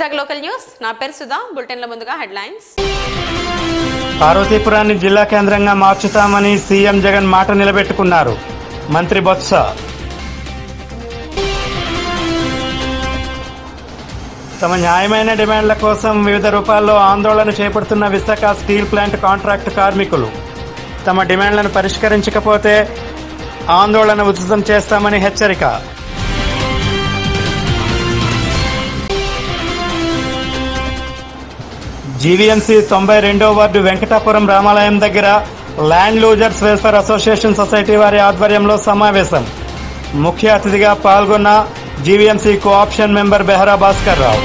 Back local news నా పేరు సుధా బులెటిన్ల ముందుగా హెడ్లైన్స్ పార్వతీపురాన్ని జిల్లా కేంద్రంగా మార్చుతామని సీఎం జగన్ మాట నిలబెట్టుకున్నారు మంత్రి బొత్స తమ న్యాయమైన డిమాండ్ల కోసం వివిధ రూపాల్లో ఆందోళన చేపడుతున్న విశాఖ స్టీల్ ప్లాంట్ కాంట్రాక్ట్ కార్మికులు తమ డిమాండ్లను పరిష్కరించకపోతే ఆందోళన ఉధృతం చేస్తామని హెచ్చరిక జీవీఎంసీ తొంభై రెండో వార్డు వెంకటాపురం రామాలయం దగ్గర land losers welfare association society వారి ఆధ్వర్యంలో సమావేశం ముఖ్య అతిథిగా పాల్గొన్న GVMC cooption member Behara Bhaskar Rao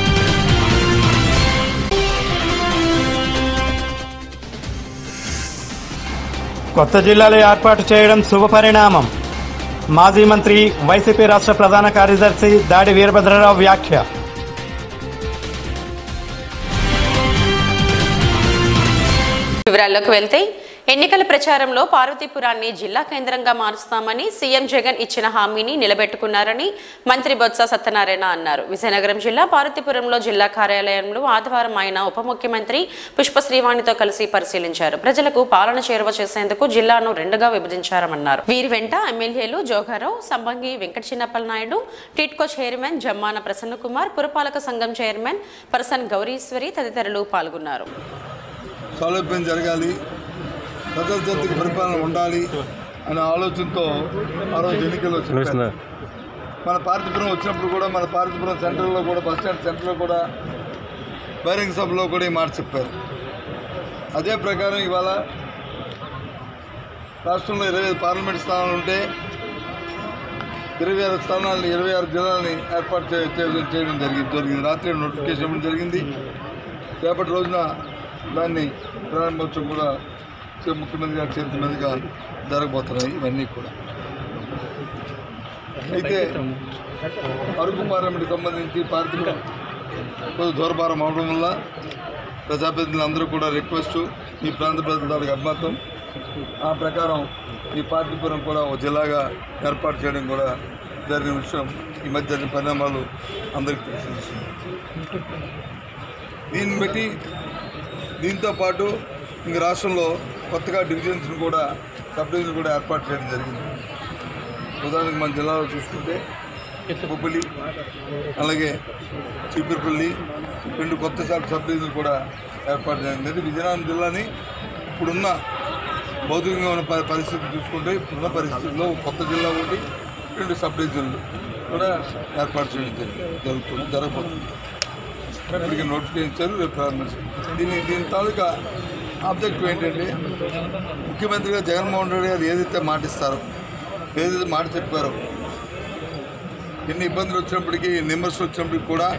కొత్త జిల్లాలు ఏర్పాటు చేయడం శుభపరిణామం మాజీ మంత్రి వైసీపీ రాష్ట్ర ప్రధాన కార్యదర్శి దాడి వీరభద్రరావు వ్యాఖ్య వివరాల్లోకి వెళ్తే ఎన్నికల ప్రచారంలో పార్వతీపురాన్ని జిల్లా కేంద్రంగా మారుస్తామని సీఎం జగన్ ఇచ్చిన హామీని నిలబెట్టుకున్నారని మంత్రి బొత్స సత్యనారాయణ అన్నారు విజయనగరం జిల్లా పార్వతీపురంలో జిల్లా కార్యాలయంలో ఆదివారం ఆయన ఉప ముఖ్యమంత్రి పుష్పశ్రీవాణితో కలిసి పరిశీలించారు ప్రజలకు పాలన చేరువ చేసేందుకు జిల్లాను రెండుగా విభజించారన్నారు వీరి వెంట ఎమ్మెల్యేలు జోగారావు సంబంగి వెంకట చిన్నప్పల నాయుడు టిట్కో చైర్మన్ జమ్మాన ప్రసన్నకుమార్ పురపాలక సంఘం చైర్మన్ పర్సన్ గౌరీశ్వరి తదితరులు పాల్గొన్నారు సౌలభ్యం జరగాలి ప్రజల చెంతకు పరిపాలన ఉండాలి అనే ఆలోచనతో ఆ రోజు ఎన్నికల్లో చెప్పారు మన పార్తీపురం వచ్చినప్పుడు కూడా మన పార్తీపురం సెంటర్లో కూడా బస్ స్టాండ్ సెంటర్లో కూడా బహిరంగ సభలో కూడా ఈ మాట చెప్పారు అదే ప్రకారం ఇవాళ రాష్ట్రంలో ఇరవై ఐదు పార్లమెంట్ స్థానాలు ఉంటే ఇరవై ఆరు స్థానాలని ఇరవై ఆరు జిల్లాలని ఏర్పాటు చే- చే- చేయడం జరిగింది జరిగింది రాత్రి నోటిఫికేషన్ ఇవ్వడం జరిగింది రేపటి రోజున దాన్ని ప్రారంభోత్సవం కూడా చే- ముఖ్యమంత్రి గారి చేతి మీదుగా జరగబోతున్నాయి ఇవన్నీ కూడా అయితే అరకు పార్లమెంట్కి సంబంధించి పార్టీలో కొంచెం దూరభారం అవడం వల్ల ప్రజాప్రతినిధులు అందరూ కూడా రిక్వెస్ట్ ఈ ప్రాంత ప్రజల దానికి అభిమతం ఆ ప్రకారం ఈ పార్టీపురం కూడా ఒక జిల్లాగా ఏర్పాటు చేయడం కూడా జరిగిన విషయం ఈ మధ్య జరిగిన పరిణామాలు అందరికీ తెలిసిన విషయం దీన్ని బట్టి దీంతో పాటు ఇంక రాష్ట్రంలో కొత్తగా డివిజన్స్ను కూడా సబ్ డివిజన్ కూడా ఏర్పాటు చేయడం జరిగింది ఉదాహరణకు మన జిల్లాలో చూసుకుంటే బొబ్బిలి అలాగే చీపురుపల్లి రెండు కొత్త సబ్ సబ్ డివిజన్లు కూడా ఏర్పాటు జరిగింది అంటే విజయనగరం జిల్లాని ఇప్పుడున్న భౌతికంగా ఉన్న ప- పరిస్థితి చూసుకుంటే ఇప్పుడున్న పరిస్థితుల్లో కొత్త జిల్లా ఒకటి రెండు సబ్ డివిజన్లు కూడా ఏర్పాటు చేయడం జరిగింది జరుగుతుంది జరగబోతుంది ఇప్పటికి నోటిఫికేషన్ ఇచ్చారు రేపు ప్రారంభించారు దీని దీని తాలూకా ఆబ్జెక్టివ్ ఏంటంటే ముఖ్యమంత్రిగా జగన్మోహన్ రెడ్డి గారు ఏదైతే మాటిస్తారో ఏదైతే మాట చెప్పారో ఎన్ని ఇబ్బందులు వచ్చినప్పటికీ ఎన్ని విమర్శలు వచ్చినప్పటికీ కూడా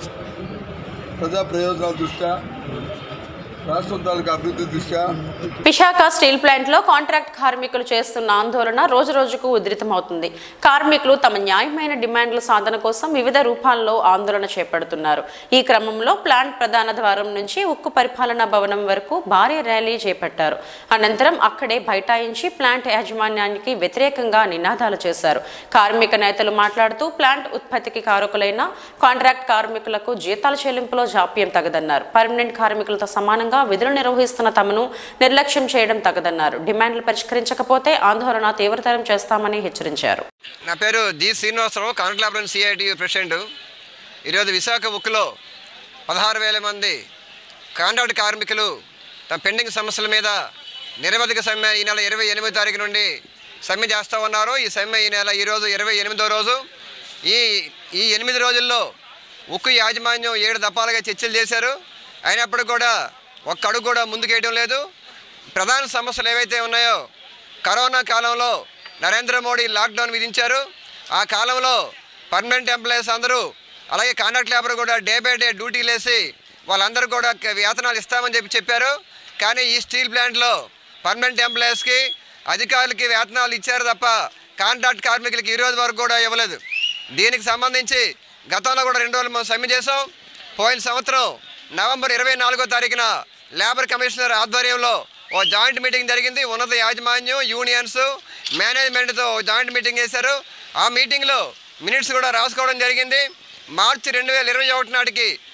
ప్రజా ప్రయోజనాల దృష్ట్యా రాష్ట్రం తాలూకా అభివృద్ధి దృష్ట్యా విశాఖ స్టీల్ ప్లాంట్ లో కాంట్రాక్ట్ కార్మికులు చేస్తున్న ఆందోళన రోజు రోజుకు ఉధృతమవుతుంది కార్మికులు తమ న్యాయమైన డిమాండ్ల సాధన కోసం వివిధ రూపాల్లో ఆందోళన చేపడుతున్నారు ఈ క్రమంలో ప్లాంట్ ప్రధాన ద్వారం నుంచి ఉక్కు పరిపాలనా భవనం వరకు భారీ ర్యాలీ చేపట్టారు అనంతరం అక్కడే బైఠాయించి ప్లాంట్ యాజమాన్యానికి వ్యతిరేకంగా నినాదాలు చేశారు కార్మిక నేతలు మాట్లాడుతూ ప్లాంట్ ఉత్పత్తికి కారకులైన కాంట్రాక్ట్ కార్మికులకు జీతాల చెల్లింపులో జాప్యం తగదన్నారు పర్మనెంట్ కార్మికులతో సమానంగా విధులు నిర్వహిస్తున్న తమను నిర్లక్ష్యం చేయడం తగదన్నారు డిమాండ్లు పరిష్కరించకపోతే ఆందోళన తీవ్రతరం చేస్తామని హెచ్చరించారు నా పేరు జి శ్రీనివాసరావు కాన్క్లాబ్రన్ సిఐటి ప్రెసిడెంట్ ఈరోజు విశాఖ ఉక్కులో పదహారు వేల మంది కాంట్రాక్ట్ కార్మికులు తమ పెండింగ్ సమస్యల మీద నిరవధిక సమ్మె ఈ నెల ఇరవై ఎనిమిది తారీఖు నుండి సమ్మె చేస్తూ ఉన్నారు ఈ సమ్మె ఈ నెల ఈరోజు ఇరవై ఎనిమిదో రోజు ఈ ఈ ఎనిమిది రోజుల్లో ఉక్కు యాజమాన్యం ఏడు దఫాలుగా చర్చలు చేశారు అయినప్పుడు కూడా ఒక్క అడుగు కూడా ముందుకేయడం లేదు ప్రధాన సమస్యలు ఏవైతే ఉన్నాయో కరోనా కాలంలో నరేంద్ర మోడీ లాక్డౌన్ విధించారు ఆ కాలంలో పర్మనెంట్ ఎంప్లాయీస్ అందరూ అలాగే కాంట్రాక్ట్ లేబర్ కూడా డే బై డే డ్యూటీలు వేసి వాళ్ళందరూ కూడా క- వేతనాలు ఇస్తామని చెప్పి చెప్పారు కానీ ఈ స్టీల్ ప్లాంట్లో పర్మనెంట్ ఎంప్లాయీస్కి అధికారులకి వేతనాలు ఇచ్చారు తప్ప కాంట్రాక్ట్ కార్మికులకి ఈ రోజు వరకు కూడా ఇవ్వలేదు దీనికి సంబంధించి గతంలో కూడా రెండు రోజులు మనం సమ్మె చేసాం పోయిన సంవత్సరం నవంబర్ ఇరవై నాలుగో తారీఖున లేబర్ కమిషనర్ ఆధ్వర్యంలో ఓ జాయింట్ మీటింగ్ జరిగింది ఉన్నత యాజమాన్యం యూనియన్స్ మేనేజ్మెంట్తో ఓ జాయింట్ మీటింగ్ చేశారు ఆ మీటింగ్లో మినిట్స్ కూడా రాసుకోవడం జరిగింది మార్చి రెండు వేల ఇరవై ఒకటి నాటికి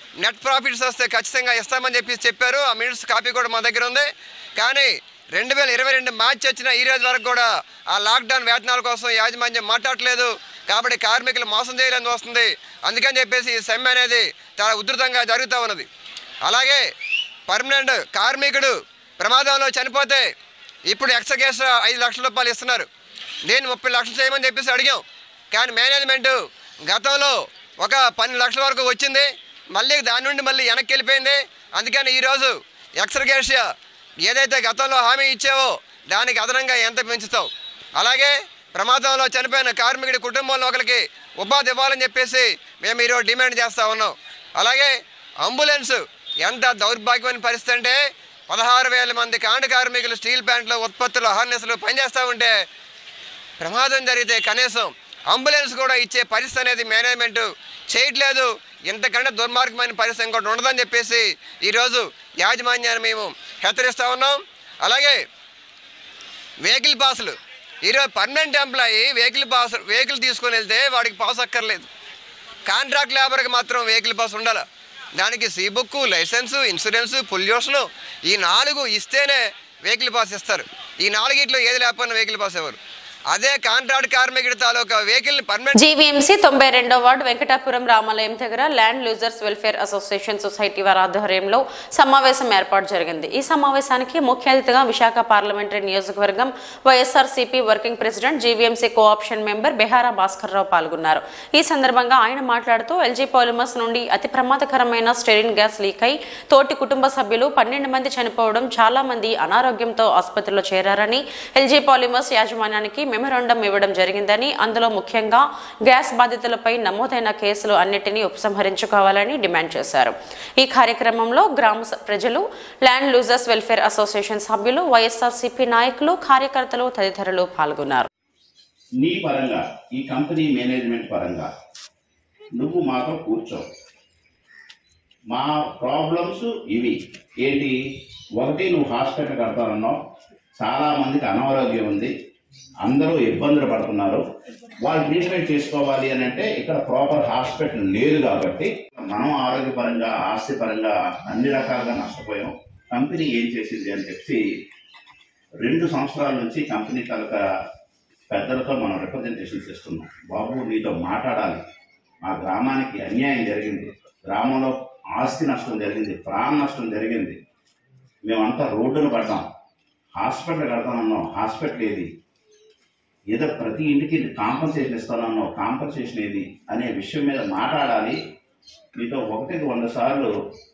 నెట్ ప్రాఫిట్స్ వస్తే ఖచ్చితంగా ఇస్తామని చెప్పి చెప్పారు ఆ మినిట్స్ కాపీ కూడా మా దగ్గర ఉంది కానీ రెండు వేల ఇరవై రెండు మార్చి వచ్చిన ఈ రోజు వరకు కూడా ఆ లాక్డౌన్ వేతనాల కోసం యాజమాన్యం మాట్లాడలేదు కాబట్టి కార్మికులు మోసం చేయాలని వస్తుంది అందుకని చెప్పేసి ఈ సమ్మె అనేది చాలా ఉధృతంగా జరుగుతూ ఉన్నది అలాగే పర్మనెంట్ కార్మికుడు ప్రమాదంలో చనిపోతే ఇప్పుడు ఎక్స్ట్రా ఐదు లక్షల రూపాయలు ఇస్తున్నారు నేను ముప్పై లక్షలు చేయమని చెప్పేసి అడిగాం కానీ మేనేజ్మెంట్ గతంలో ఒక పన్నెండు లక్షల వరకు వచ్చింది మళ్ళీ దాని నుండి మళ్ళీ వెనక్కి వెళ్ళిపోయింది అందుకని ఈరోజు ఎక్స్ట్రా ఏదైతే గతంలో హామీ ఇచ్చావో దానికి అదనంగా ఎంత పెంచుతావు అలాగే ప్రమాదంలో చనిపోయిన కార్మికుడి కుటుంబంలో ఒకరికి ఉపాధి ఇవ్వాలని చెప్పేసి మేము ఈరోజు డిమాండ్ చేస్తూ ఉన్నాం అలాగే అంబులెన్స్ ఎంత దౌర్భాగ్యమైన పరిస్థితి అంటే పదహారు వేల మంది కాండ కార్మికులు స్టీల్ ప్లాంట్లో ఉత్పత్తులు హార్నెస్లు పనిచేస్తూ ఉంటే ప్రమాదం జరిగితే కనీసం అంబులెన్స్ కూడా ఇచ్చే పరిస్థితి అనేది మేనేజ్మెంట్ చేయట్లేదు ఇంతకంటే దుర్మార్గమైన పరిస్థితి ఇంకోటి ఉండదని చెప్పేసి ఈరోజు యాజమాన్యాన్ని మేము హెచ్చరిస్తూ ఉన్నాం అలాగే వెహికల్ పాసులు ఈరోజు permanent employee vehicle pass vehicle తీసుకొని వెళ్తే వాడికి పాస్ అక్కర్లేదు కాంట్రాక్ట్ లేబర్కి మాత్రం వెహికల్ పాస్ ఉండాలి దానికి C book licence insurance pollution ఈ నాలుగు ఇస్తేనే వెహికల్ పాస్ ఇస్తారు ఈ నాలుగిట్లో ఏది లేకపోయినా వెహికల్ పాస్ ఇవ్వరు అదే కాంట్రాక్ట్ కార్మికుడి తాలూకా వెహికల్ పర్మనెంట్ జీవీఎంసీ తొంభై రెండో వార్డు వెంకటాపురం రామాలయం దగ్గర land losers welfare association society వారి ఆధ్వర్యంలో సమావేశం ఏర్పాటు జరిగింది ఈ సమావేశానికి ముఖ్య అతిథిగా విశాఖ పార్లమెంటరీ నియోజకవర్గం YSRCP working president GVMC cooption member Behara Bhaskar Rao పాల్గొన్నారు ఈ సందర్భంగా ఆయన మాట్లాడుతూ ఎల్జీ పాలిమర్స్ నుండి అతి ప్రమాదకరమైన స్టెరిన్ గ్యాస్ లీక్ అయి తోటి కుటుంబ సభ్యులు పన్నెండు మంది చనిపోవడం చాలా మంది అనారోగ్యంతో ఆసుపత్రిలో చేరారని ఎల్జీ పాలిమర్స్ యాజమాన్యానికి మెమరాండం ఇవ్వడం జరిగిందని అందులో ముఖ్యంగా గ్యాస్ బాధితులపై నమోదైన కేసులు అన్నిటినీ ఉపసంహరించుకోవాలని డిమాండ్ చేశారు ఈ కార్యక్రమంలో గ్రామ స- ప్రజలు ల్యాండ్ లూజర్స్ వెల్ఫేర్ అసోసియేషన్ సభ్యులు వైఎస్ఆర్సీపీ నాయకులు కార్యకర్తలు తదితరులు పాల్గొన్నారు నీ పరంగా ఈ కంపెనీ మేనేజ్మెంట్ పరంగా నువ్వు మాతో కూర్చో మా ప్రాబ్లమ్స్ ఇవి ఏంటి ఒకటి నువ్వు హాస్పిటల్ కడతానన్నావు చాలా మందికి అనారోగ్యం ఉంది అందరూ ఇబ్బందులు పడుతున్నారు వాళ్ళు ట్రీట్మెంట్ చేసుకోవాలి అని అంటే ఇక్కడ ప్రాపర్ హాస్పిటల్ లేదు కాబట్టి మనం ఆరోగ్యపరంగా ఆస్తిపరంగా అన్ని రకాలుగా నష్టపోయాం కంపెనీ ఏం చేసింది అని చెప్పి రెండు సంవత్సరాల నుంచి కంపెనీ తాలూకా పెద్దలతో మనం రిప్రజెంటేషన్స్ ఇస్తున్నాం బాబు నీతో మాట్లాడాలి మా గ్రామానికి అన్యాయం జరిగింది గ్రామంలో ఆస్తి నష్టం జరిగింది ప్రాణ నష్టం జరిగింది మేమంతా రోడ్డును పడ్డాం హాస్పిటల్ కడతానన్నాం హాస్పిటల్ ఏది ఏదో ప్రతి ఇంటికి కాంపన్సేషన్ ఇస్తానన్నాం కాంపన్సేషన్ ఏది అనే విషయం మీద మాట్లాడాలి మీతో ఒకటికి వంద సార్లు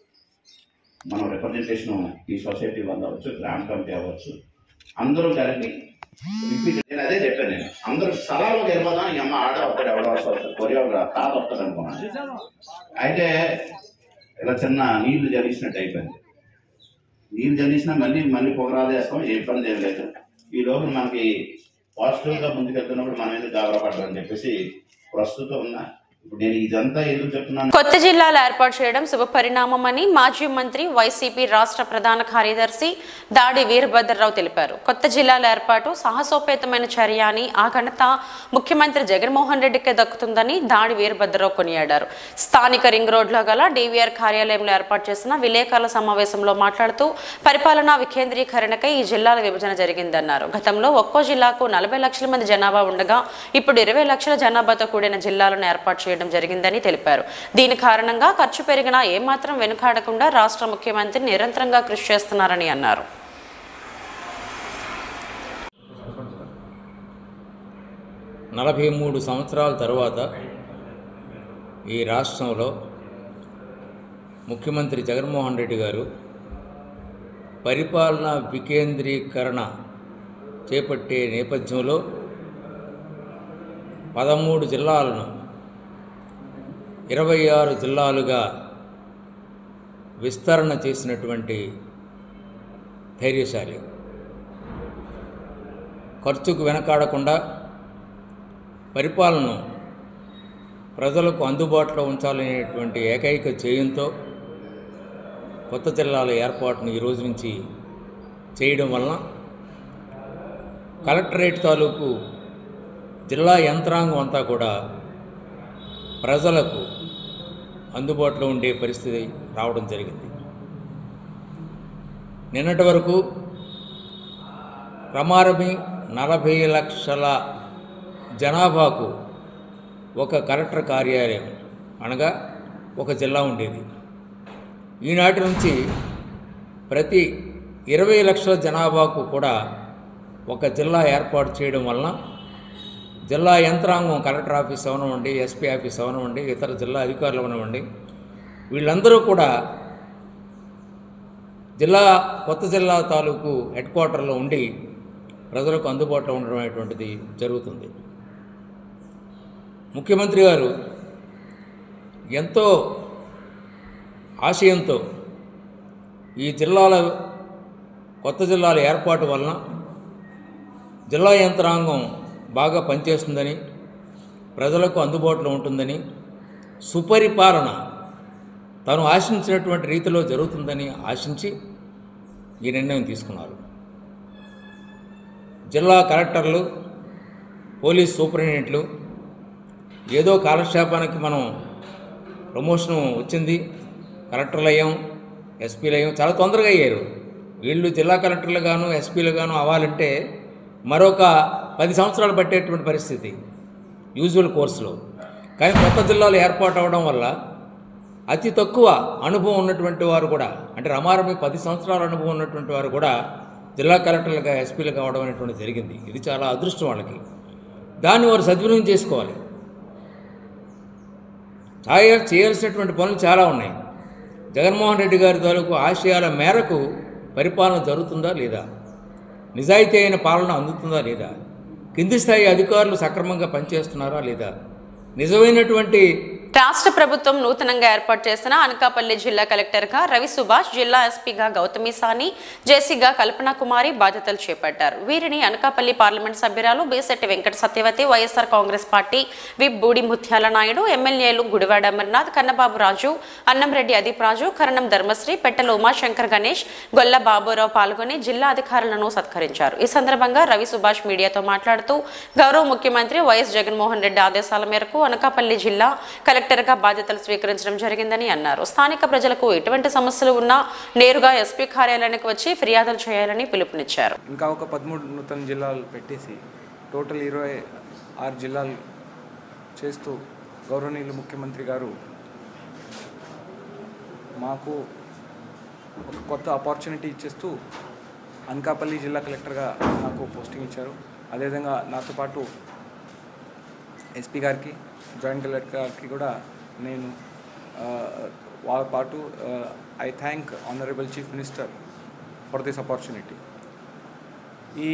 మనం రిప్రజెంటేషన్ ఈ సొసైటీ వల్ల అవ్వచ్చు గ్రామ కమిటీ అవ్వచ్చు అందరూ కలిపి రిపీట్ నేను అదే చెప్పాను నేను అందరూ స్థలాల్లో గెలవదా ఈ అమ్మ ఆడ ఒక్కడే ఎవడో వస్తారు కొరియోగ్రాఫ్ తాత వస్తుంది అనుకున్నాను అయితే ఇలా చిన్న నీళ్లు జలిసినట్టు అయిపోయింది నీళ్ళు జల్లిసినా మళ్ళీ మళ్ళీ పొగరాదేస్తాం ఏ ఇబ్బంది ఏం లేదు ఈ లోపల మనకి పాజిటివ్ గా ముందుకెళ్తున్నప్పుడు మనం ఎందుకు గాబరా పడ్డామని చెప్పేసి ప్రస్తుతం ఉన్న ఇప్పుడు నేను ఇదంతా ఎందుకు చెప్తున్నాను కొత్త జిల్లాలు ఏర్పాటు చేయడం శుభపరిణామమని మాజీ మంత్రి వైసీపీ రాష్ట్ర ప్రధాన కార్యదర్శి దాడి వీరభద్రరావు తెలిపారు కొత్త జిల్లాల ఏర్పాటు సాహసోపేతమైన చర్య అని ఆ ఘనత ముఖ్యమంత్రి జగన్మోహన్ రెడ్డికే దక్కుతుందని దాడి వీరభద్రరావు కొనియాడారు స్థానిక రింగ్ రోడ్లో గల డీవీఆర్ కార్యాలయంలో ఏర్పాటు చేసిన విలేకరుల సమావేశంలో మాట్లాడుతూ పరిపాలనా వికేంద్రీకరణకై ఈ జిల్లాల విభజన జరిగిందన్నారు గతంలో ఒక్కో జిల్లాకు నలభై లక్షల మంది జనాభా ఉండగా ఇప్పుడు ఇరవై లక్షల జనాభాతో కూడిన జిల్లాలను ఏర్పాటు చేయడం జరిగిందని తెలిపారు దీని కారణంగా ఖర్చు పెరిగినా ఏమాత్రం వెనుకాడకుండా రాష్ట్ర ముఖ్యమంత్రి నిరంతరంగా కృషి చేస్తున్నారని అన్నారు నలభై మూడు సంవత్సరాల తరువాత ఈ రాష్ట్రంలో ముఖ్యమంత్రి జగన్మోహన్ రెడ్డి గారు పరిపాలనా వికేంద్రీకరణ చేపట్టే నేపథ్యంలో పదమూడు జిల్లాలను ఇరవై ఆరు జిల్లాలుగా విస్తరణ చేసినటువంటి ధైర్యశాలి ఖర్చుకు వెనకాడకుండా పరిపాలనను ప్రజలకు అందుబాటులో ఉంచాలనేటువంటి ఏకైక చేయంతో కొత్త జిల్లాల ఏర్పాటును ఈ రోజు నుంచి చేయడం వలన కలెక్టరేట్ తాలూకు జిల్లా యంత్రాంగం అంతా కూడా ప్రజలకు అందుబాటులో ఉండే పరిస్థితి రావడం జరిగింది నిన్నటి వరకు రమారమి నలభై లక్షల జనాభాకు ఒక కలెక్టర్ కార్యాలయం అనగా ఒక జిల్లా ఉండేది ఈనాటి నుంచి ప్రతి ఇరవై లక్షల జనాభాకు కూడా ఒక జిల్లా ఏర్పాటు చేయడం వలన జిల్లా యంత్రాంగం కలెక్టర్ ఆఫీస్ అవనివ్వండి ఎస్పీ ఆఫీస్ అవనివ్వండి ఇతర జిల్లా అధికారులు అవనివ్వండి వీళ్ళందరూ కూడా జిల్లా కొత్త జిల్లా తాలూకు హెడ్ క్వార్టర్లో ఉండి ప్రజలకు అందుబాటులో ఉండడం అనేటువంటిది జరుగుతుంది ముఖ్యమంత్రి గారు ఎంతో ఆశయంతో ఈ జిల్లాల కొత్త జిల్లాల ఏర్పాటు వలన జిల్లా యంత్రాంగం బాగా పనిచేస్తుందని ప్రజలకు అందుబాటులో ఉంటుందని సుపరిపాలన తాను ఆశించినటువంటి రీతిలో జరుగుతుందని ఆశించి ఈ నిర్ణయం తీసుకున్నారు జిల్లా కలెక్టర్లు పోలీస్ సూపరింటెండెంట్లు ఏదో కాలక్షేపానికి మనం ప్రమోషన్ వచ్చింది కలెక్టర్లు అయ్యాం ఎస్పీలు అయ్యాం చాలా తొందరగా అయ్యారు వీళ్ళు జిల్లా కలెక్టర్లు గాను ఎస్పీలు గాను అవ్వాలంటే మరొక పది సంవత్సరాలు పట్టేటువంటి పరిస్థితి యూజువల్ కోర్సులో కానీ కొత్త జిల్లాలు ఏర్పాటు అవడం వల్ల అతి తక్కువ అనుభవం ఉన్నటువంటి వారు కూడా అంటే రమారమి పది సంవత్సరాల అనుభవం ఉన్నటువంటి వారు కూడా జిల్లా కలెక్టర్లుగా ఎస్పీలు కావడం అనేటువంటి జరిగింది ఇది చాలా అదృష్టం వాళ్ళకి దాన్ని వారు సద్వినియోగం చేసుకోవాలి చేయ చేయాల్సినటువంటి పనులు చాలా ఉన్నాయి జగన్మోహన్ రెడ్డి గారి తాలూకు ఆశయాల మేరకు పరిపాలన జరుగుతుందా లేదా నిజాయితీ అయిన పాలన అందుతుందా లేదా కింది స్థాయి అధికారులు సక్రమంగా పనిచేస్తున్నారా లేదా నిజమైనటువంటి రాష్ట్ర ప్రభుత్వం నూతనంగా ఏర్పాటు చేసిన అనకాపల్లి జిల్లా కలెక్టర్గా రవి సుభాష్ జిల్లా ఎస్పీగా గౌతమి సాని జేసీగా కల్పన కుమారి బాధ్యతలు చేపట్టారు వీరిని అనకాపల్లి పార్లమెంట్ సభ్యురాలు బేసెట్టి వెంకట సత్యవతి వైఎస్ఆర్ కాంగ్రెస్ పార్టీ విప్ బూడి ముత్యాల నాయుడు ఎమ్మెల్యేలు గుడివాడ అమర్నాథ్ కన్నబాబు రాజు అన్నంరెడ్డి అదీప్ రాజు కరణం ధర్మశ్రీ పెట్టెల ఉమాశంకర్ గణేష్ గొల్ల బాబురావు పాల్గొని జిల్లా అధికారులను సత్కరించారు ఈ సందర్భంగా రవి సుభాష్ మీడియాతో మాట్లాడుతూ గౌరవ ముఖ్యమంత్రి వైఎస్ జగన్మోహన్ రెడ్డి ఆదేశాల మేరకు అనకాపల్లి జిల్లా కలెక్టర్గా బాధ్యతలు స్వీకరించడం జరిగిందని అన్నారు స్థానిక ప్రజలకు ఎటువంటి సమస్యలు ఉన్నా నేరుగా ఎస్పీ కార్యాలయానికి వచ్చి ఫిర్యాదులు చేయాలని పిలుపునిచ్చారు ఇంకా ఒక పదమూడు నూతన జిల్లాలు పెట్టేసి టోటల్ ఇరవై ఆరు జిల్లాలు చేస్తూ గౌరవనీయులు ముఖ్యమంత్రి గారు మాకు ఒక కొత్త ఆపర్చునిటీ ఇచ్చేస్తూ అనకాపల్లి జిల్లా కలెక్టర్గా నాకు పోస్టింగ్ ఇచ్చారు అదేవిధంగా నాతో పాటు ఎస్పీ గారికి జాయింట్ కలెక్టర్ గారికి కూడా నేను ఆ, వాళ్ళ పాటు I thank honourable chief minister for this opportunity ఈ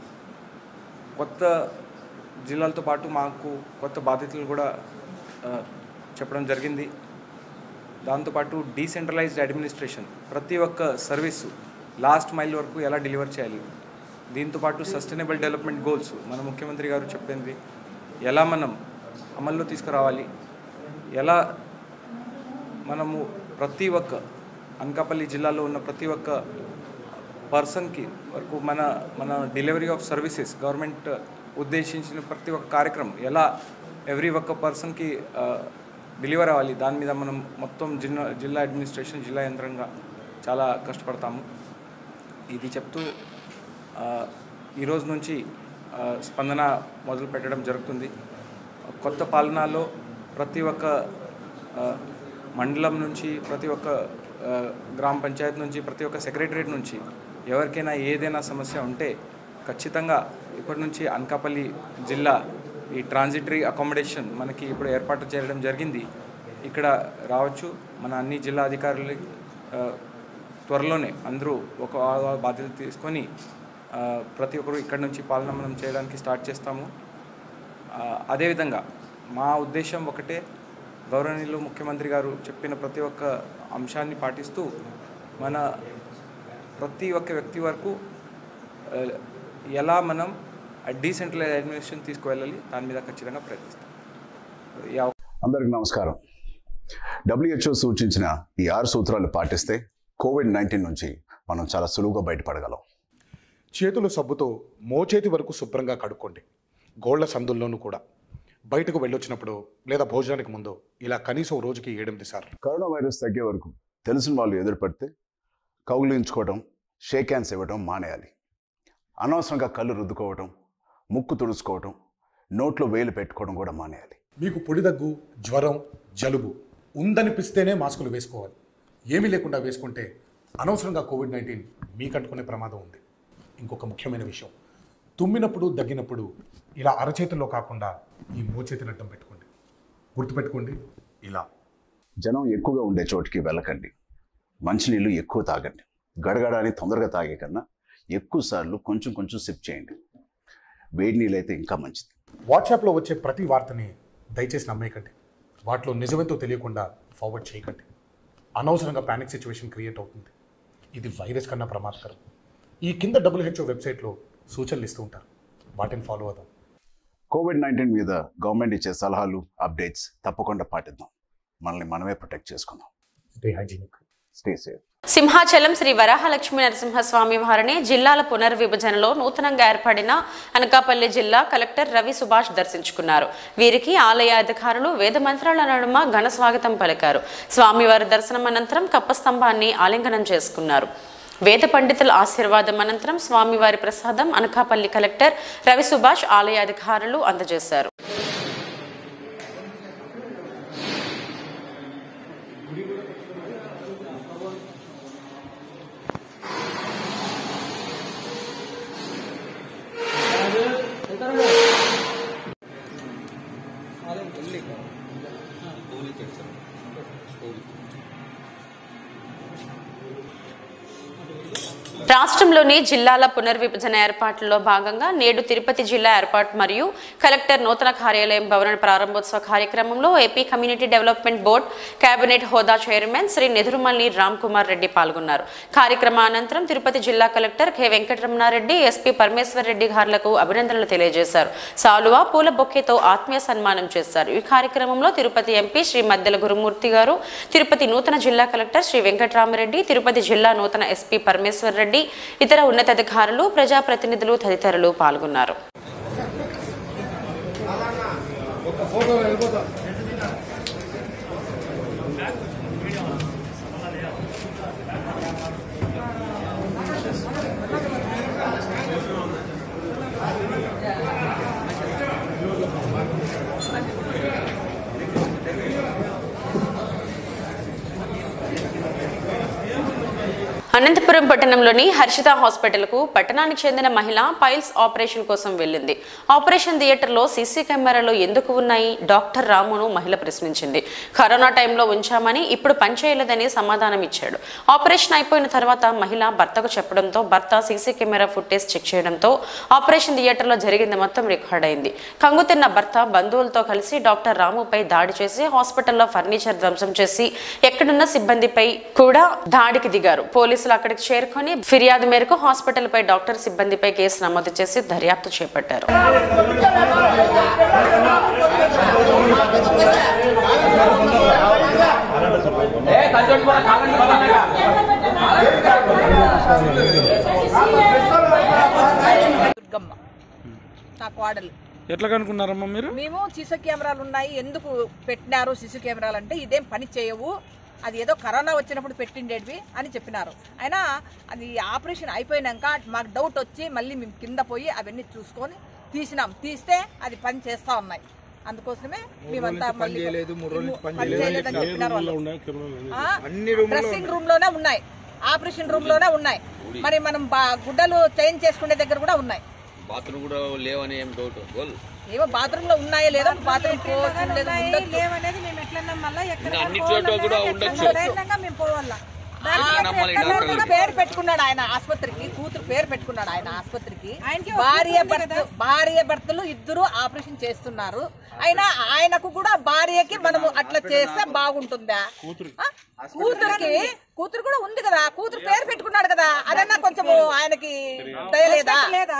కొత్త జిల్లాలతో పాటు మాకు కొత్త బాధ్యతలు కూడా ఆ, చెప్పడం జరిగింది దాంతోపాటు డీసెంట్రలైజ్డ్ అడ్మినిస్ట్రేషన్ ప్రతి ఒక్క సర్వీసు లాస్ట్ మైల్ వరకు ఎలా డెలివర్ చేయాలి దీంతోపాటు సస్టైనబుల్ డెవలప్మెంట్ గోల్స్ మన ముఖ్యమంత్రి గారు చెప్పింది ఎలా మనం అమల్లో తీసుకురావాలి ఎలా మనము ప్రతి ఒక్క అనకాపల్లి జిల్లాలో ఉన్న ప్రతి ఒక్క పర్సన్కి వరకు మన మన డెలివరీ ఆఫ్ సర్వీసెస్ గవర్నమెంట్ ఉద్దేశించిన ప్రతి ఒక్క కార్యక్రమం ఎలా ఎవ్రీ ఒక్క పర్సన్కి డెలివర్ అవ్వాలి దాని మీద మనం మొత్తం జిల్లా జిల్లా అడ్మినిస్ట్రేషన్ జిల్లా యంత్రంగా చాలా కష్టపడతాము ఇది చెప్తూ ఆ, ఈ రోజు నుంచి ఆ, స్పందన మొదలు పెట్టడం జరుగుతుంది కొత్త పాలనలో ప్రతి ఒక్క ఆ, మండలం నుంచి ప్రతి ఒక్క ఆ, గ్రామ పంచాయత్ నుంచి ప్రతి ఒక్క సెక్రటరేట్ నుంచి ఎవరికైనా ఏదైనా సమస్య ఉంటే ఖచ్చితంగా ఇప్పటి నుంచి అనకాపల్లి జిల్లా ఈ ట్రాన్సిటరీ అకామిడేషన్ మనకి ఇప్పుడు ఏర్పాటు చేయడం జరిగింది ఇక్కడ రావచ్చు మన అన్ని జిల్లా అధికారులు ఆ, త్వరలోనే అందరూ ఒక ఆ బాధ్యత తీసుకొని ఆ, ప్రతి ఒక్కరు ఇక్కడ నుంచి పాలన మనం చేయడానికి స్టార్ట్ చేస్తాము ఆ, అదేవిధంగా మా ఉద్దేశం ఒకటే గౌరవనీయులు ముఖ్యమంత్రి గారు చెప్పిన ప్రతి ఒక్క అంశాన్ని పాటిస్తూ మన ప్రతి ఒక్క వ్యక్తి వరకు ఆ, ఎలా మనం డీసెంట్రలైజ్ అడ్మినిస్ట్రేషన్ తీసుకువెళ్ళాలి దాని మీద ఖచ్చితంగా ప్రయత్నిస్తాం ఈ అవ- అందరికి నమస్కారం డబ్ల్యూహెచ్ఓ సూచించిన ఈ ఆరు సూత్రాలు పాటిస్తే కోవిడ్ నైన్టీన్ నుంచి మనం చాలా సులువుగా బయటపడగలం చేతులు సబ్బుతో మోచేతి వరకు శుభ్రంగా కడుక్కోండి గోళ్ల సందుల్లోనూ కూడా బయటకు వెళ్ళొచ్చినప్పుడు లేదా భోజనానికి ముందు ఇలా కనీసం రోజుకి ఏడెనిమిది సార్లు కరోనా వైరస్ తగ్గే వరకు తెలిసిన వాళ్ళు ఎదురుపడితే కౌగిలించుకోవడం షేక్ హ్యాండ్స్ ఇవ్వడం మానేయాలి అనవసరంగా కళ్ళు రుద్దుకోవడం ముక్కు తుడుచుకోవడం నోట్లో వేలు పెట్టుకోవడం కూడా మానేయాలి మీకు పొడి దగ్గు జ్వరం జలుబు ఉందనిపిస్తేనే మాస్కులు వేసుకోవాలి ఏమీ లేకుండా వేసుకుంటే అనవసరంగా కోవిడ్ నైన్టీన్ మీకు అంటుకునే ప్రమాదం ఉంది ఇంకొక ముఖ్యమైన విషయం తుమ్మినప్పుడు దగ్గినప్పుడు ఇలా అరచేతిలో కాకుండా ఈ మోచేతిని అడ్డం పెట్టుకోండి గుర్తుపెట్టుకోండి ఇలా జనం ఎక్కువగా ఉండే చోటికి వెళ్ళకండి మంచినీళ్ళు ఎక్కువ తాగండి గడగడాన్ని తొందరగా తాగే కన్నా ఎక్కువ సార్లు కొంచెం కొంచెం సిప్ చేయండి వేడి నీళ్ళు అయితే ఇంకా మంచిది వాట్సాప్లో వచ్చే ప్రతి వార్తని దయచేసి నమ్మేయకండి వాటిలో నిజమేంతో తెలియకుండా ఫార్వర్డ్ చేయకండి అనవసరంగా ప్యానిక్ సిచ్యువేషన్ క్రియేట్ అవుతుంది ఇది వైరస్ కన్నా ప్రమాదకరం ఈ కింద డబ్ల్యూహెచ్ఓ వెబ్సైట్లో సూచనలు ఇస్తూ ఉంటారు వాటిని ఫాలో అవుదాం కోవిడ్ నైన్టీన్ మీద గవర్నమెంట్ ఇచ్చే సలహాలు అప్డేట్స్ తప్పకుండా పాటిద్దాం మనల్ని మనమే ప్రొటెక్ట్ చేసుకుందాం stay hygienic stay safe Simhachalam Sri Varahalakshmi Narasimhaswamy వారిని జిల్లాల పునర్విభజనలో నూతనంగా ఏర్పడిన అనకాపల్లి జిల్లా కలెక్టర్ రవి సుభాష్ దర్శించుకున్నారు వీరికి ఆలయ అధికారులు వేద మంత్రాల నడుమ ఘన స్వాగతం పలికారు స్వామివారి దర్శనం అనంతరం కప్పస్తంభాన్ని ఆలింగనం చేసుకున్నారు వేద పండితుల ఆశీర్వాదం అనంతరం స్వామివారి ప్రసాదం అనకాపల్లి కలెక్టర్ రవి సుభాష్ ఆలయ అధికారులు అందజేశారు రాష్ట్రంలోని జిల్లాల పునర్విభజన ఏర్పాట్లలో భాగంగా నేడు తిరుపతి జిల్లా ఏర్పాటు మరియు కలెక్టర్ నూతన కార్యాలయం భవన ప్రారంభోత్సవ కార్యక్రమంలో AP community development board cabinet హోదా చైర్మన్ శ్రీ నెదురుమల్లి రామ్ కుమార్ రెడ్డి పాల్గొన్నారు కార్యక్రమ అనంతరం తిరుపతి జిల్లా collector K Venkataramana Reddy SP Parameshwar Reddy గారులకు అభినందనలు తెలియజేశారు సాలువా పూల బొక్కేతో ఆత్మీయ సన్మానం చేశారు ఈ కార్యక్రమంలో తిరుపతి ఎంపీ శ్రీ మద్దెల గురుమూర్తి గారు తిరుపతి నూతన జిల్లా కలెక్టర్ శ్రీ వెంకటరామరెడ్డి తిరుపతి జిల్లా నూతన ఎస్పీ పరమేశ్వర్ రెడ్డి ఇతర ఉన్నతాధికారులు ప్రజాప్రతినిధులు తదితరులు పాల్గొన్నారు అనంతపురం పట్టణంలోని హర్షిత హాస్పిటల్కు పట్టణానికి చెందిన మహిళ పైల్స్ ఆపరేషన్ కోసం వెళ్ళింది ఆపరేషన్ థియేటర్లో సీసీ కెమెరాలు ఎందుకు ఉన్నాయి డాక్టర్ రామును మహిళ ప్రశ్నించింది కరోనా టైంలో ఉంచామని ఇప్పుడు పనిచేయలేదని సమాధానం ఇచ్చాడు ఆపరేషన్ అయిపోయిన తర్వాత మహిళ భర్తకు చెప్పడంతో భర్త సీసీ కెమెరా ఫుటేజ్ చెక్ చేయడంతో ఆపరేషన్ థియేటర్లో జరిగింది మొత్తం రికార్డ్ అయింది కంగుతిన్న భర్త బంధువులతో కలిసి డాక్టర్ రాముపై దాడి చేసి హాస్పిటల్లో ఫర్నిచర్ ధ్వంసం చేసి ఎక్కడున్న సిబ్బందిపై కూడా దాడికి దిగారు పోలీసులు అక్కడికి చేరుకొని ఫిర్యాదు మేరకు హాస్పిటల్పై డాక్టర్ సిబ్బందిపై కేసు నమోదు చేసి దర్యాప్తు చేపట్టారు దుర్గమ్మ నా కోడలు ఎట్లా కనుక్కున్నారమ్మా మీరు మేము సీసీ కెమెరాలు ఉన్నాయి ఎందుకు పెట్టినారు సీసీ కెమెరాలు అంటే ఇదేం పని చేయవు అది ఏదో కరోనా వచ్చినప్పుడు పెట్టిండేటివి అని చెప్పినారు అయినా అది ఆపరేషన్ అయిపోయినాక మాకు డౌట్ వచ్చి మళ్ళీ మేము కింద పోయి అవన్నీ చూసుకొని తీసినాం తీస్తే అది పని చేస్తా ఉన్నాయి అందుకోసమే మేమంతా మళ్ళీ పని చేయలేదని చెప్పినారు వాళ్ళు. ఆ, డ్రెస్సింగ్ రూమ్ లోనే ఉన్నాయి ఆపరేషన్ రూమ్ లోనే ఉన్నాయి మరి మనం బా- గుడ్డలు చేంజ్ చేసుకునే దగ్గర కూడా ఉన్నాయి బాత్రూమ్ కూడా లేవని ఏం డౌట్ గోల్ ఏమో బాత్రూమ్ లో ఉన్నాయో లేదో బాత్రూమ్ పోవచ్చు లేదు ఉండొచ్చు. లేవనేది మేము ఎట్లన్నా మళ్ళీ ఎక్కడ ఇంకా అన్ని చోట్ల కూడా ఉండొచ్చు ధైర్యంగా మేము పోవాలా ఆ, కూతురు పేరు పెట్టుకున్నాడు ఆయన ఆసుపత్రికి కూతురు పేరు పెట్టుకున్నాడు ఆయన ఆసుపత్రికి ఆయనకి ఒక భార్య కూతురు ఉంది భర్త కదా. భార్య భర్తలు ఇద్దరు ఆపరేషన్ చేస్తున్నారు అయినా ఆయనకు కూడా భార్యకి మనము అట్లా చేస్తే బాగుంటుందా ఆ? కూతురికి కూతురు కూడా ఉంది కదా కూతురు పేరు పెట్టుకున్నాడు కదా అదన్నా కొంచెము ఆయనకి దయలేదా లేదా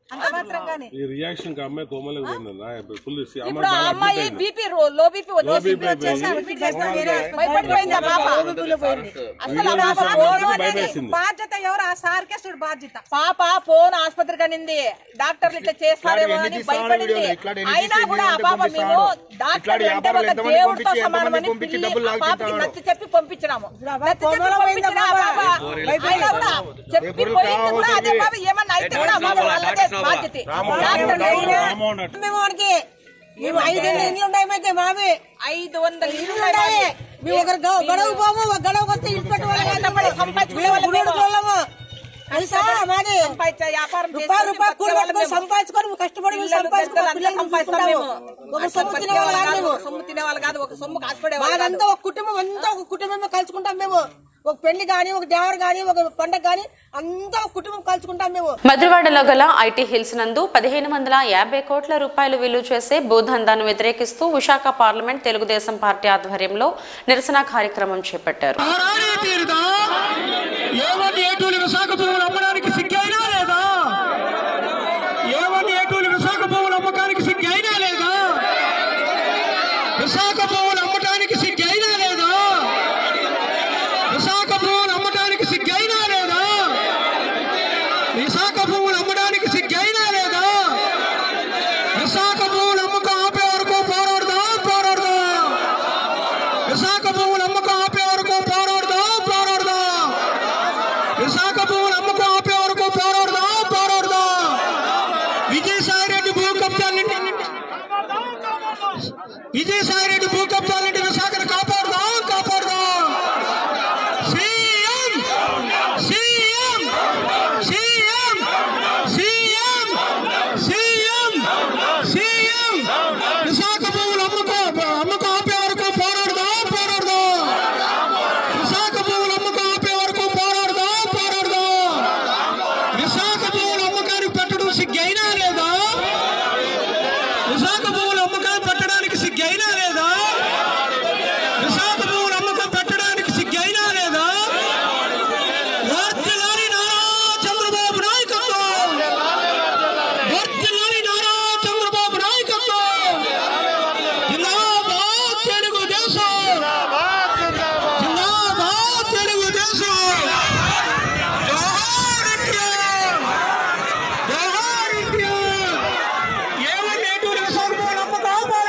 అంత మాత్రం కానీ ఈ రియాక్షన్ కి అమ్మాయి కోమలకు పోయిందన్నా ఫుల్ ఇప్పుడు ఆ అమ్మాయి బీపీ లో బీపీ వచ్చేసింది భయపడిపోయింది ఆ పాప అసలు ఆ పాప ఫోన్ అనేది బాధ్యత ఎవరు ఆ సార్కే చూడు బాధ్యత పాప ఫోన్ ఆసుపత్రికి అనింది డాక్టర్లు ఇట్లా చేస్తారేమో అని భయపడింది అయినా కూడా ఆ పాప మేము డాక్టర్ అంటే ఒక దేవుడితో సమానమని పిల్లి ఆ పాపకి నచ్చి చెప్పి పంపించినాము నచ్చి చెప్పి పంపించిన ఆ పాప అయినా కూడా చెప్పి పోయింది కూడా అదే పాప ఏమన్నా అయితే కూడా ఆ పాప వాళ్ళదే బాధ్యత డాక్టర్ మేము వాడికి మేము ఐదు ఇండ్లు ఉన్నాయి మాకు మావి ఐదు వందల ఇల్లు ఉన్నాయి మేము ఒకరు గొ- గొడవ పోము ఒక గొడవకు వస్తే ఇల్లు సంపాదించుకునే వాళ్ళం మేము. పెట్టుకోవాలి తెలుసా మాది సంపాదించే వ్యాపారం చేసి రూపాయి రూపాయి కూలి బతికే పెట్టుకొని వాళ్ళం సంపాదించుకొని మేము కష్టపడి మేము పిల్లలు పెద్దలు సంపాదించుకొని అంతా సంపాదిస్తాం మేము. ఒక అట్లా సొమ్ము బతికే తినే వాళ్ళు వాళ్ళు కాదు కాదు, మేము. ఒక సొమ్ము తినే వాళ్ళు కాదు ఒక సొమ్ము కాసుపడే వాళ్ళు కాదు. మాదంతా ఒక కుటుంబం అంతా ఒక కుటుంబమే కలుసుకుంటాం మేము ఒక పెళ్లి గాని ఒక దేవరు గాని ఒక పండగ గాని అంతా ఒక కుటుంబం కలుసుకుంటాం మేము మధురవాడలో గల ఐటీ హిల్స్ నందు పదిహేను వందల యాభై కోట్ల రూపాయలు విలువ చేసే భూదందాను వ్యతిరేకిస్తూ విశాఖ పార్లమెంట్ తెలుగుదేశం పార్టీ ఆధ్వర్యంలో నిరసన కార్యక్రమం చేపట్టారు ఏవన్ ఏటూలు విశాఖ భూములు అమ్మడానికి సిగ్గైనా లేదా ఏవన్ ఏటూలు విశాఖ భూములు అమ్మకానికి సిగ్గైనా లేదా విశాఖ భూములు అమ్మటానికి సిగ్గైనా లేదా విశాఖ భూములు అమ్మటానికి సిగ్గైనా లేదా విశాఖ భూములు అమ్మడానికి సిగ్గైనా లేదా విశాఖ భూములు అమ్మకం ఆపే వరకు పోరాడదాం పోరాడదాం విశాఖ భూములు అమ్మకం ఆపే వరకు పోరాడదాం పోరాడదాం విశాఖ భూములు అమ్మకం ఆపే వరకు పోరాడదాం పోరాడదాం విజయసాయి రెడ్డి భూ కబ్జాలంటే విజయసాయి రెడ్డి భూ కబ్జాలంటే విశాఖను కాపాడుదాం కాపాడుదాం CM CM CM CM CM CM Visakha భూములు అమ్మకం అమ్మకం ఆపే వరకు పోరాడదాం పోరాడదాం విశాఖ భూములు అమ్మకం ఆపే వరకు పోరాడదాం పోరాడదాం విశాఖ భూములు అమ్మకానికి పెట్టడం సిగ్గైనా లేదా విశాఖ భూములు అమ్మకాన్ని పెట్టడానికి సిగ్గైనా లేదా విశాఖ భూములు అమ్మకం పెట్టడానికి సిగ్గైనా లేదా వర్తిల్లాలి నారా చంద్రబాబు నాయకత్వం వర్తిల్లాలి నారా చంద్రబాబు నాయకత్వం జిందాబాద్ తెలుగుదేశం జిందాబాద్ తెలుగుదేశం జోహార్ ఎన్టీఆర్ జోహార్ ఎన్టీఆర్ ఏమన్నా ఎటువంటి విశాఖ భూములు అమ్మకం ఆపాలి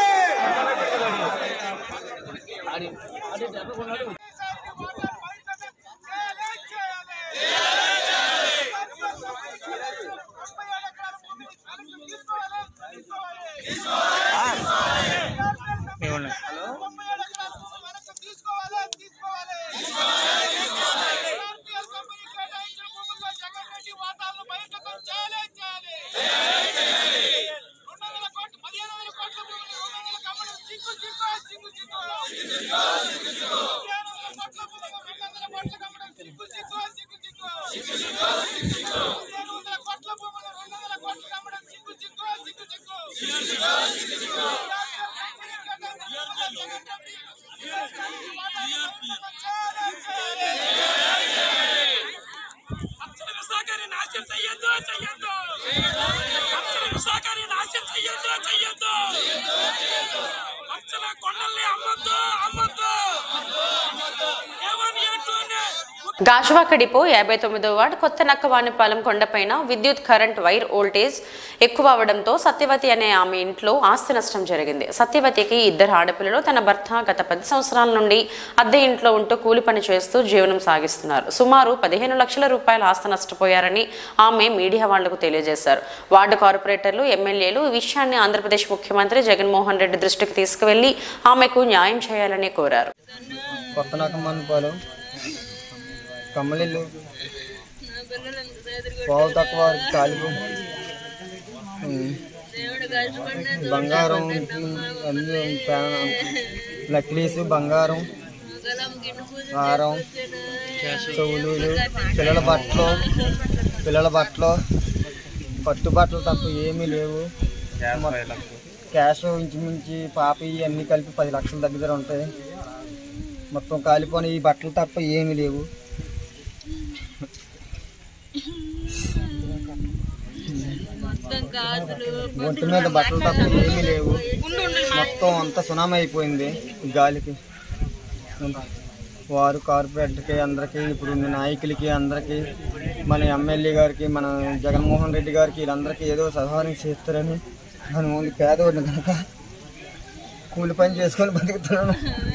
విశాఖని నాశనం చెయ్యొద్దు చెయ్యొద్దు విశాఖని నాశనం చెయ్యొద్దు చెయ్యొద్దు పచ్చల కొండల్ని అమ్మొద్దు అమ్మొద్దు ఏమని ఏటూనే గాజువాక డిపో యాభై తొమ్మిదో వార్డు కొత్త నక్కవానిపాలెం కొండపైన విద్యుత్ కరెంట్ వైర్ వోల్టేజ్ ఎక్కువ అవడంతో సత్యవతి అనే ఆమె ఇంట్లో ఆస్తి నష్టం జరిగింది సత్యవతికి ఇద్దరు ఆడపిల్లలు తన భర్త గత పది సంవత్సరాల నుండి అద్దె ఇంట్లో ఉంటూ కూలి పని చేస్తూ జీవనం సాగిస్తున్నారు సుమారు పదిహేను లక్షల రూపాయల ఆస్తి నష్టపోయారని ఆమె మీడియా వాళ్లకు తెలియజేశారు వార్డు కార్పొరేటర్లు ఎమ్మెల్యేలు ఈ విషయాన్ని ఆంధ్రప్రదేశ్ ముఖ్యమంత్రి జగన్మోహన్ రెడ్డి దృష్టికి తీసుకువెళ్లి ఆమెకు న్యాయం చేయాలని కోరారు కొత్త నకమన్పాలెం కమ్మలిల్లు పావు తక్కువ కాలిపు బంగారం అన్ని నక్లీస్ బంగారం హారం చెవులు పిల్లల బట్టలు పిల్లల బట్టలు పట్టు బట్టలు తప్ప ఏమీ లేవు క్యాష్ ఇంచుమించి పాప అన్నీ కలిపి పది లక్షల దగ్గర ఉంటాయి మొత్తం కాలిపోయిన ఈ బట్టలు తప్ప ఏమీ లేవు ఒంటి మీద బట్టలు తప్ప ఏమీ లేవు మొత్తం అంతా సునామీ అయిపోయింది ఈ గాలికి వారు కార్పొరేటర్కి అందరికీ ఇప్పుడు ఉన్న నాయకులకి అందరికీ మన ఎమ్మెల్యే గారికి మన జగన్మోహన్ రెడ్డి గారికి వీళ్ళందరికీ ఏదో సహాయం చేస్తారని మనం ఓన్లీ పేదవాడిని కనుక కూలి పని చేసుకొని బతుకుతున్నాను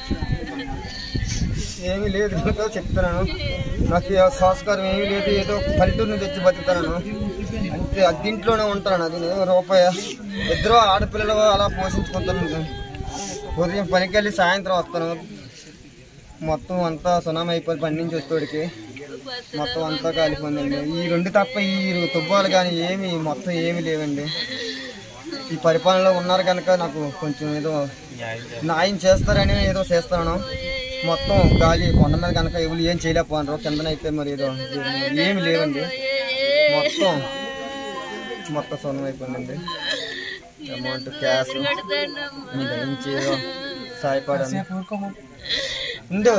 ఏమీ లేదు కనుక చెప్తున్నాను నాకు ఏ సంస్కారం ఏమీ లేదు ఏదో పల్లెటూరు నుంచి వచ్చి బతుకుతున్నాను అంతే అద్దీంట్లోనే ఉంటాను అది నేను రూపాయ ఇద్దరు ఆడపిల్లలు అలా పోషించుకుంటాను ఉదయం పనికి వెళ్ళి సాయంత్రం వస్తాను మొత్తం అంతా సునామీ అయిపోయి పని నుంచి వచ్చేవాడికి మొత్తం అంతా కాలిపోయిందండి ఈ రెండు తప్ప ఈ తుబ్బాలు కానీ ఏమి మొత్తం ఏమీ లేవండి ఈ పరిపాలనలో ఉన్నారు కనుక నాకు కొంచెం ఏదో న్యాయం చేస్తారని ఏదో చేస్తాను మొత్తం గాలి కొండ మీద కనుక ఎవరు ఏం చేయలేకపోయినారు కిందనైతే మరి ఏదో ఏమి లేవండి మొత్తం మొత్తం సొన్నం అయిపోయిందండి అమౌంట్ క్యాష్ మీ దయించి ఏదో సాయపడాలి ఉండు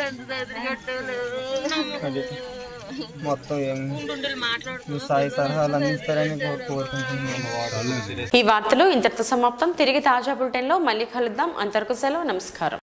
అది మొత్తం ఏం మీ సాయి సలహాలు అందిస్తారని కో- కోరుకుంటున్నాను ఈ వార్తలు ఇంతటితో సమాప్తం తిరిగి తాజా బులెటిన్లో మళ్ళీ కలుద్దాం అంతవరకు సెలవు నమస్కారం